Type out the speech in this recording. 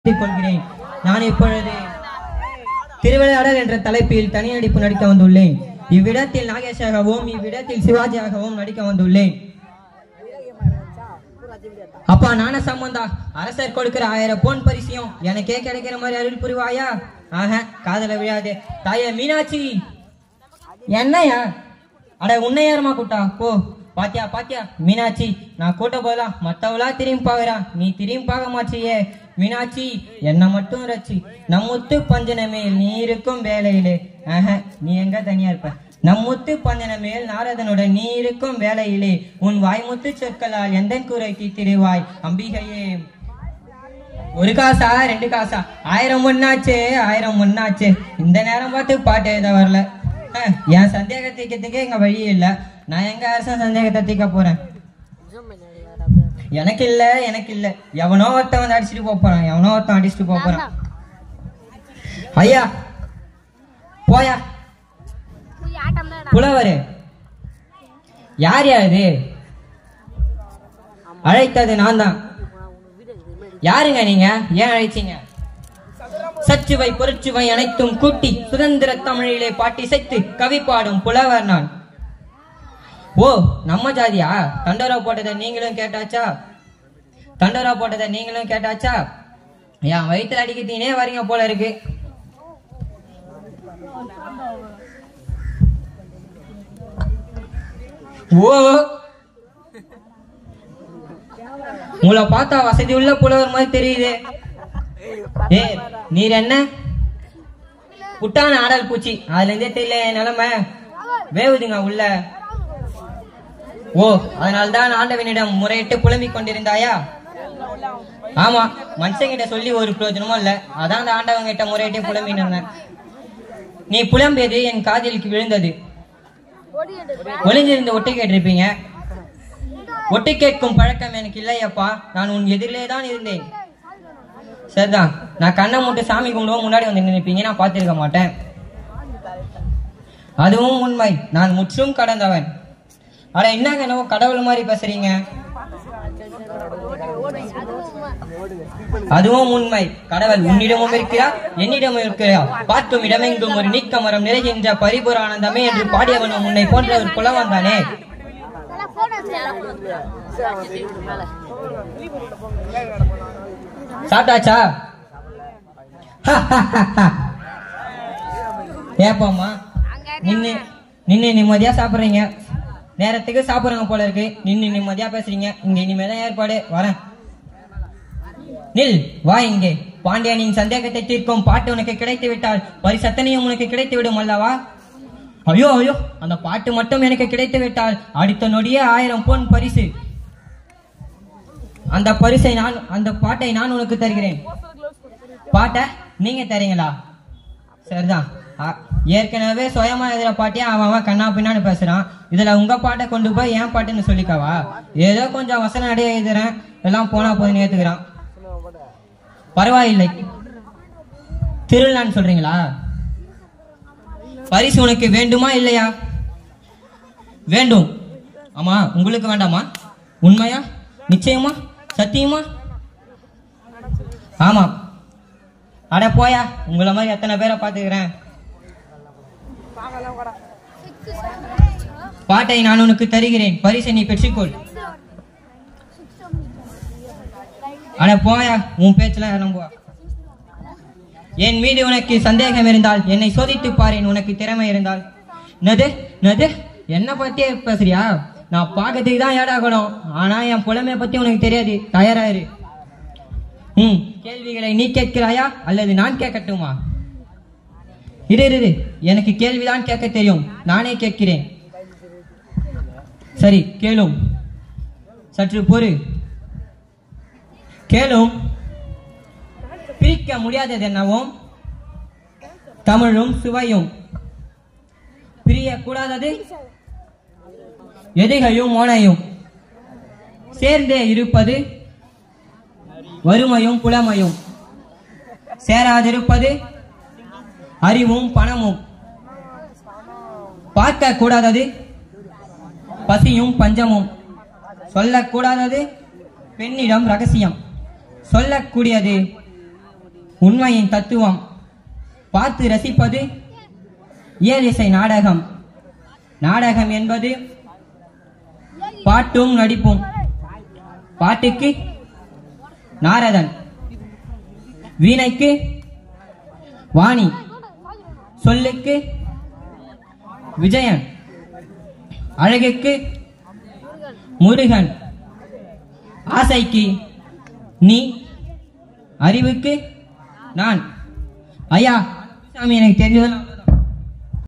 தெரிவித்துக் கொள்கிறேன் நான் இப்பொழுது திருவிளையாடல் என்ற தலைப்பில் தனி நடிப்பு நடிக்க வந்துள்ளேன் இவ்விடத்தில் நாகேஷாகவும் இவ்விடத்தில் சிவாஜியாகவும் நடிக்க வந்துள்ளேன் அப்பா நான சம்பந்தா அரசர் கொடுக்கிற ஆயிரம் பொன் பரிசியம் எனக்கே கிடைக்கிற மாதிரி அருள் புரிவாயா ஆக காதல விழாதே தாயே மீனாட்சி என்னையா அட உன்னை யாருமா கூட்டா போ பாத்தியா பாத்தியா மீனாட்சி நான் கூட்ட போதா மத்தவளா திரும்பி பாக்குறா நீ திரும்பி பார்க்க மாட்டியே மீனாட்சி என்ன மட்டும் ரச்சி நம்முத்து பஞ்சன மேல் நீ இருக்கும் வேலையிலே ஆஹ நீ எங்க தனியா இருப்ப நம்முத்து பஞ்சன மேல் நாரதனுடன் நீ இருக்கும் வேலையிலே உன் வாய்முத்து சொற்களால் எந்த கூரை தீத்திடுவாய் அம்பிகையே ஒரு காசா ரெண்டு காசா ஆயிரம் ஒன்னாச்சு ஆயிரம் ஒன்னாச்சு இந்த நேரம் பார்த்து பாட்டு எழுத வரல அஹ், என் சந்தேகத்தை தீர்க்கறதுக்கே எங்க வழி இல்ல நான் எங்க அரசன் சந்தேகத்தை தீர்க்க போறேன் எனக்கு இல்ல எனக்கு இல்ல எவனோ ஒருத்தன் வந்து அடிச்சுட்டு போப் போறான் எவனோ ஒருத்தன் அடிச்சுட்டு போப் போறான் ஐயா போயா புலவரு யார் யா இது அழைத்தது நான் தான் யாருங்க நீங்க ஏன் அழைச்சீங்க சச்சுவை பொருச்சுவை அனைத்தும் கூட்டி சுதந்திர தமிழிலே பாட்டி செய்து கவி பாடும் புலவர் நான் ஓ நம்ம ஜாதியா தண்டோரா போட்டதை நீங்களும் கேட்டாச்சா தண்டோரா போட்டதை நீங்களும் கேட்டாச்சா என் வயிற்றுல அடிக்கிறீனே வரீங்க போல இருக்கு ஓ உங்களை பார்த்தா வசதி உள்ள புலவர் மாதிரி தெரியுது ஏ நீர் என்ன புட்டான ஆடல் பூச்சி அதுல இருந்தே தெரியல என் நிலைமை வேவுதுங்க உள்ள ஓ அதனால்தான் ஆண்டவனிடம் முறையிட்டு புலம்பிக் கொண்டிருந்தாயா ஆமா மனுஷங்கிட்ட சொல்லி ஒரு பிரயோஜனமும் இல்ல அதான் அந்த ஆண்டவன் கிட்ட முறையிட்டு புலம்பின்னு இருந்தேன் நீ புலம்பியது என் காதிலுக்கு விழுந்தது ஒளிஞ்சிருந்த ஒட்டு கேட்டிருப்பீங்க ஒட்டு கேட்கும் பழக்கம் எனக்கு இல்லையப்பா நான் உன் எதிரிலே தான் இருந்தேன் சரிதான் நான் கண்ணை மூட்டு சாமி கும்பிடுவோம் முன்னாடி வந்து நினைப்பீங்க நான் பார்த்திருக்க மாட்டேன் அதுவும் உண்மை நான் முற்றும் கடந்தவன் அட என்னங்க என்னவோ கடவுள் மாதிரி பேசுறீங்க அதுவும் உண்மை கடவுள் உன்னிடமும் இருக்கிறார் என்னிடமும் இருக்கிறார் பார்க்கும் இடமெங்கும் ஒரு நீக்க மரம் நிறைகின்ற பரிபுர ஆனந்தமே என்று பாடியவனும் உன்னை போன்ற ஒரு புலவன் தானே சாப்பிட்டாச்சா ஏப்பாம்மா நின்னு நின்னு நிம்மதியா சாப்பிடுறீங்க நேரத்துக்கு சாப்பிடுறாங்க போல இருக்கு நின்னு நிம்மதியா பேசுறீங்க இங்க இனிமேதான் ஏற்பாடு வரேன் நில் வா இங்கே பாண்டியனின் சந்தேகத்தை தீர்க்கும் பாட்டு உனக்கு கிடைத்து விட்டால் பரிசத்தனையும் உனக்கு கிடைத்து விடும் அல்லவா ஐயோ ஐயோ அந்த பாட்டு மட்டும் எனக்கு கிடைத்து விட்டால் அடுத்த நொடியே ஆயிரம் பொன் பரிசு அந்த பரிசை நான் அந்த பாட்டை நான் உனக்கு தருகிறேன் பாட்டை நீங்க தரீங்களா சரிதான் அ- ஏற்கனவே சுயமா எழுதுற பாட்டியே அவன் அவன் கண்ணா பின்னான்னு பேசுறான் இதுல உங்க பாட்டை கொண்டு போய் ஏன் பாட்டுன்னு சொல்லிக்கவா ஏதோ கொஞ்சம் வசனம் அடைய எழுதுறேன் எல்லாம் போனா போதுன்னு ஏத்துக்கிறான் பரவாயில்லை திருவிழான்னு சொல்றீங்களா பரிசு உனக்கு வேண்டுமா இல்லையா வேண்டும் ஆமா உங்களுக்கு வேண்டாமா உண்மையா நிச்சயமா சத்தியமா ஆமா அட போயா உங்களை மாதிரி எத்தனை பேரை பாத்துக்கிறேன் பாட்டை நான் உனக்கு தருகிறேன் பரிசை நீ பெற்றுக்கொள் அட போயா உன் பேச்சுல நம்புவா என் மீது உனக்கு சந்தேகம் இருந்தால் என்னை சோதித்து பாரேன் உனக்கு திறமை இருந்தால் நது நது என்ன பத்தியே பேசுறியா நான் பார்க்கறதுக்கு தான் ஏடாகணும் ஆனா என் புலமைய பத்தி உனக்கு தெரியாது தயாராயிரு ம் கேள்விகளை நீ கேட்கிறாயா அல்லது நான் கேட்கட்டுமா இரு இரு, இரு எனக்கு கேள்விதான் கேட்க தெரியும் நானே கேட்கிறேன் சரி கேளும் சற்று பொறு கேளும் பிரிக்க முடியாதது என்னவும் தமிழும் சுவையும் பிரியக்கூடாதது எதிகையும் மோனையும் சேர்ந்தே இருப்பது வறுமையும் புலமையும் சேராதிருப்பது அறிவும் பணமும் பார்க்க கூடாதது பசியும் பஞ்சமும் சொல்லக்கூடாதது பெண்ணிடம் ரகசியம் சொல்லக்கூடியது உண்மையின் தத்துவம் பார்த்து ரசிப்பது இயலிசை நாடகம் நாடகம் என்பது பாட்டும் நடிப்பும் பாட்டுக்கு நாரதன் வீணைக்கு வாணி சொல்லுக்கு விஜயன் அழகுக்கு முருகன் ஆசைக்கு நீ அறிவுக்கு நான் ஐயா சாமி எனக்கு தெரிஞ்சதெல்லாம்